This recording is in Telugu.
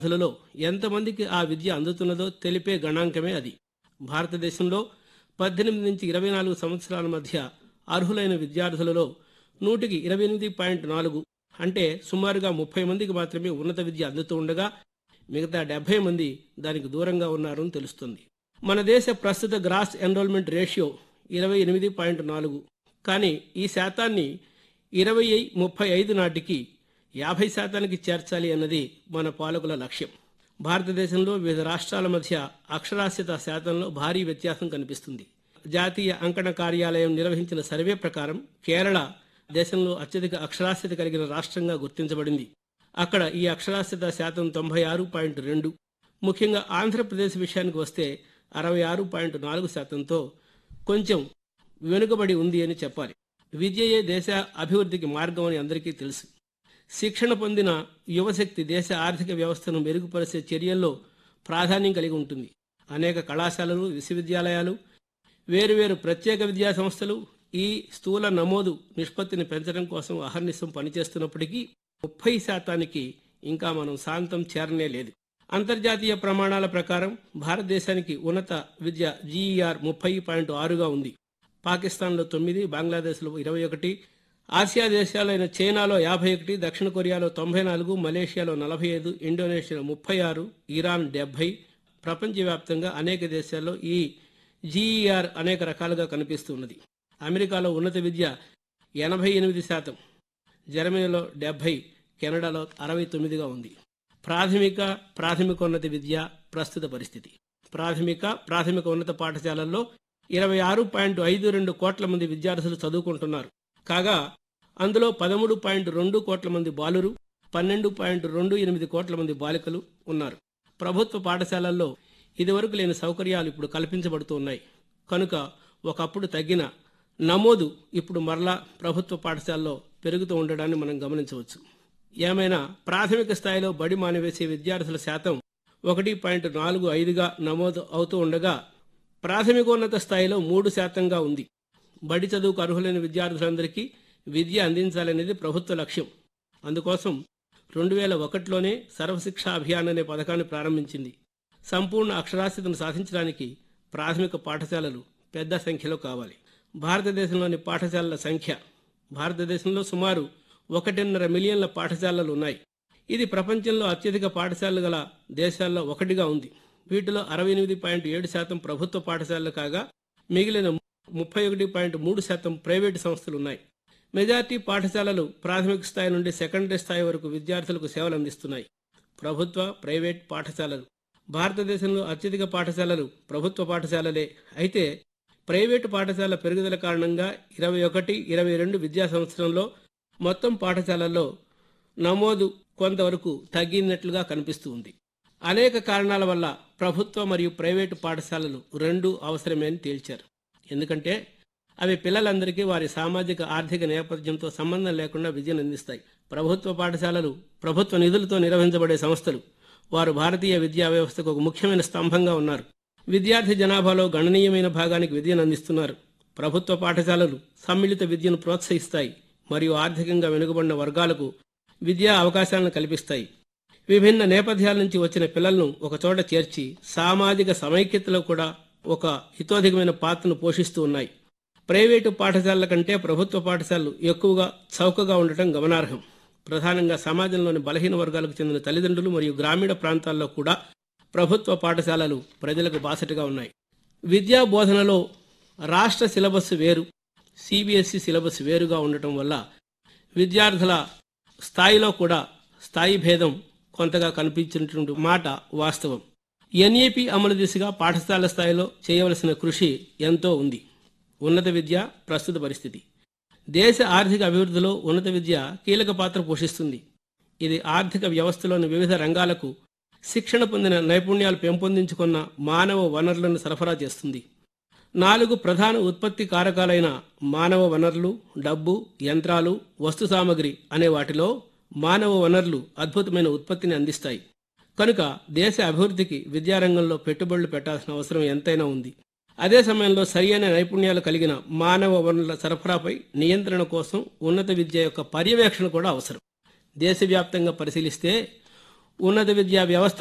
విద్యార్థులలో ఎంతమందికి ఆ విద్య అందుతున్నదో తెలిపే గణాంకమే అది భారతదేశంలో పద్దెనిమిది నుంచి ఇరవై నాలుగు సంవత్సరాల మధ్య అర్హులైన విద్యార్థులలో నూటికి ఇరవై ఎనిమిది పాయింట్ నాలుగు అంటే సుమారుగా ముప్పై మందికి మాత్రమే ఉన్నత విద్య అందుతూ ఉండగా మిగతా డెబ్బై మంది దానికి దూరంగా ఉన్నారని తెలుస్తుంది మన దేశ ప్రస్తుత గ్రాస్ ఎన్రోల్మెంట్ రేషియో ఇరవై ఎనిమిది పాయింట్ నాలుగు కానీ ఈ శాతాన్ని ఇరవై ముప్పై ఐదు నాటికి యాభై శాతానికి చేర్చాలి అన్నది మన పాలకుల లక్ష్యం భారతదేశంలో వివిధ రాష్ట్రాల మధ్య అక్షరాస్యత శాతంలో భారీ వ్యత్యాసం కనిపిస్తుంది జాతీయ అంకణ కార్యాలయం నిర్వహించిన సర్వే ప్రకారం కేరళ దేశంలో అత్యధిక అక్షరాస్యత కలిగిన రాష్ట్రంగా గుర్తించబడింది అక్కడ ఈ అక్షరాస్యత శాతం తొంభై ఆరు పాయింట్ రెండు ముఖ్యంగా ఆంధ్రప్రదేశ్ విషయానికి వస్తే అరవై ఆరు పాయింట్ నాలుగు శాతంతో కొంచెం వెనుకబడి ఉంది అని చెప్పాలి విద్యయే దేశ అభివృద్ధికి మార్గం అని అందరికీ తెలుసు శిక్షణ పొందిన యువశక్తి దేశ ఆర్థిక వ్యవస్థను మెరుగుపరిచే చర్యల్లో ప్రాధాన్యం కలిగి ఉంటుంది అనేక కళాశాలలు విశ్వవిద్యాలయాలు వేరువేరు ప్రత్యేక విద్యా సంస్థలు ఈ స్థూల నమోదు నిష్పత్తిని పెంచడం కోసం అహర్నిశం పనిచేస్తున్నప్పటికీ ముప్పై శాతానికి ఇంకా మనం శాంతం చేరనే లేదు అంతర్జాతీయ ప్రమాణాల ప్రకారం భారతదేశానికి ఉన్నత విద్య జీఈఆర్ ముప్పై పాయింట్ ఆరుగా ఉంది పాకిస్తాన్లో తొమ్మిది బంగ్లాదేశ్లో ఇరవై ఒకటి ఆసియా దేశాలైన చైనాలో యాభై ఒకటి దక్షిణ కొరియాలో తొంభై నాలుగు మలేషియాలో నలభై ఐదు ఇండోనేషియాలో ముప్పై ఆరు ఇరాన్ డెబ్బై ప్రపంచవ్యాప్తంగా అనేక దేశాల్లో ఈ జీఈఆర్ అనేక రకాలుగా కనిపిస్తున్నది అమెరికాలో ఉన్నత విద్య ఎనభై ఎనిమిది శాతం జర్మనీలో డెబ్బై కెనడాలో అరవై తొమ్మిదిగా ఉంది ప్రాథమిక ప్రాథమికోన్నత విద్య ప్రస్తుత పరిస్థితి ప్రాథమిక ప్రాథమిక ఉన్నత పాఠశాలల్లో ఇరవై ఆరు పాయింట్ ఐదు రెండు కోట్ల మంది విద్యార్థులు చదువుకుంటున్నారు కాగా అందులో పదమూడు పాయింట్ రెండు కోట్ల మంది బాలురు పన్నెండు పాయింట్ రెండు ఎనిమిది కోట్ల మంది బాలికలు ఉన్నారు ప్రభుత్వ పాఠశాలల్లో ఇదివరకు లేని సౌకర్యాలు ఇప్పుడు కల్పించబడుతూ ఉన్నాయి కనుక ఒకప్పుడు తగ్గిన నమోదు ఇప్పుడు మరలా ప్రభుత్వ పాఠశాలలో పెరుగుతూ ఉండడాన్ని మనం గమనించవచ్చు ఏమైనా ప్రాథమిక స్థాయిలో బడి మానివేసే విద్యార్థుల శాతం ఒకటి పాయింట్ నాలుగు ఐదుగా నమోదు అవుతూ ఉండగా ప్రాథమికోన్నత స్థాయిలో మూడు శాతంగా ఉంది బడి చదువుకు అర్హులైన విద్యార్థులందరికీ విద్య అందించాలనేది ప్రభుత్వ లక్ష్యం అందుకోసం రెండు వేల ఒకటిలోనే సర్వశిక్షా అభియాన్ అనే పథకాన్ని ప్రారంభించింది సంపూర్ణ అక్షరాస్యతను సాధించడానికి ప్రాథమిక పాఠశాలలు పెద్ద సంఖ్యలో కావాలి భారతదేశంలోని పాఠశాలల సంఖ్య భారతదేశంలో సుమారు ఒకటిన్నర మిలియన్ల పాఠశాలలు ఉన్నాయి ఇది ప్రపంచంలో అత్యధిక పాఠశాలలు గల దేశాల్లో ఒకటిగా ఉంది వీటిలో అరవై ఎనిమిది పాయింట్ ఏడు శాతం ప్రభుత్వ పాఠశాలలు కాగా మిగిలిన ముప్పై ఒకటి పాయింట్ మూడు శాతం ప్రైవేటు సంస్థలు ఉన్నాయి మెజార్టీ పాఠశాలలు ప్రాథమిక స్థాయి నుండి సెకండరీ స్థాయి వరకు విద్యార్థులకు సేవలు అందిస్తున్నాయి ప్రభుత్వ ప్రైవేట్ పాఠశాలలు భారతదేశంలో అత్యధిక పాఠశాలలు ప్రభుత్వ పాఠశాలలే అయితే ప్రైవేటు పాఠశాల పెరుగుదల కారణంగా ఇరవై ఒకటి ఇరవై రెండు విద్యా సంవత్సరంలో మొత్తం పాఠశాలల్లో నమోదు కొంతవరకు తగ్గినట్లుగా కనిపిస్తూ ఉంది అనేక కారణాల వల్ల ప్రభుత్వ మరియు ప్రైవేటు పాఠశాలలు రెండు అవసరమే అని తేల్చారు ఎందుకంటే అవి పిల్లలందరికీ వారి సామాజిక ఆర్థిక నేపథ్యంతో సంబంధం లేకుండా విద్యను అందిస్తాయి ప్రభుత్వ పాఠశాలలు ప్రభుత్వ నిధులతో నిర్వహించబడే సంస్థలు వారు భారతీయ విద్యా వ్యవస్థకు ఒక ముఖ్యమైన స్తంభంగా ఉన్నారు విద్యార్థి జనాభాలో గణనీయమైన భాగానికి విద్యను అందిస్తున్నారు ప్రభుత్వ పాఠశాలలు సమ్మిళిత విద్యను ప్రోత్సహిస్తాయి మరియు ఆర్థికంగా వెనుకబడిన వర్గాలకు విద్యా అవకాశాలను కల్పిస్తాయి విభిన్న నేపథ్యాల నుంచి వచ్చిన పిల్లలను ఒక చోట చేర్చి సామాజిక సమైక్యతలో కూడా ఒక హితోధికమైన పాత్రను పోషిస్తూ ఉన్నాయి ప్రైవేటు పాఠశాలల కంటే ప్రభుత్వ పాఠశాలలు ఎక్కువగా చౌకగా ఉండటం గమనార్హం ప్రధానంగా సమాజంలోని బలహీన వర్గాలకు చెందిన తల్లిదండ్రులు మరియు గ్రామీణ ప్రాంతాల్లో కూడా ప్రభుత్వ పాఠశాలలు ప్రజలకు బాసటగా ఉన్నాయి విద్యా బోధనలో రాష్ట్ర సిలబస్ వేరు సిబిఎస్ఈ సిలబస్ వేరుగా ఉండటం వల్ల విద్యార్థుల స్థాయిలో కూడా స్థాయి భేదం కొంతగా కనిపించినటువంటి మాట వాస్తవం ఎన్ఏపి అమలు దిశగా పాఠశాల స్థాయిలో చేయవలసిన కృషి ఎంతో ఉంది ఉన్నత విద్య ప్రస్తుత పరిస్థితి దేశ ఆర్థిక అభివృద్ధిలో ఉన్నత విద్య కీలక పాత్ర పోషిస్తుంది ఇది ఆర్థిక వ్యవస్థలోని వివిధ రంగాలకు శిక్షణ పొందిన నైపుణ్యాలు పెంపొందించుకున్న మానవ వనరులను సరఫరా చేస్తుంది నాలుగు ప్రధాన ఉత్పత్తి కారకాలైన మానవ వనరులు డబ్బు యంత్రాలు వస్తు సామగ్రి అనే వాటిలో మానవ వనరులు అద్భుతమైన ఉత్పత్తిని అందిస్తాయి కనుక దేశ అభివృద్ధికి విద్యారంగంలో పెట్టుబడులు పెట్టాల్సిన అవసరం ఎంతైనా ఉంది అదే సమయంలో సరియైన నైపుణ్యాలు కలిగిన మానవ వనరుల సరఫరాపై నియంత్రణ కోసం ఉన్నత విద్య యొక్క పర్యవేక్షణ కూడా అవసరం దేశవ్యాప్తంగా పరిశీలిస్తే ఉన్నత విద్యా వ్యవస్థ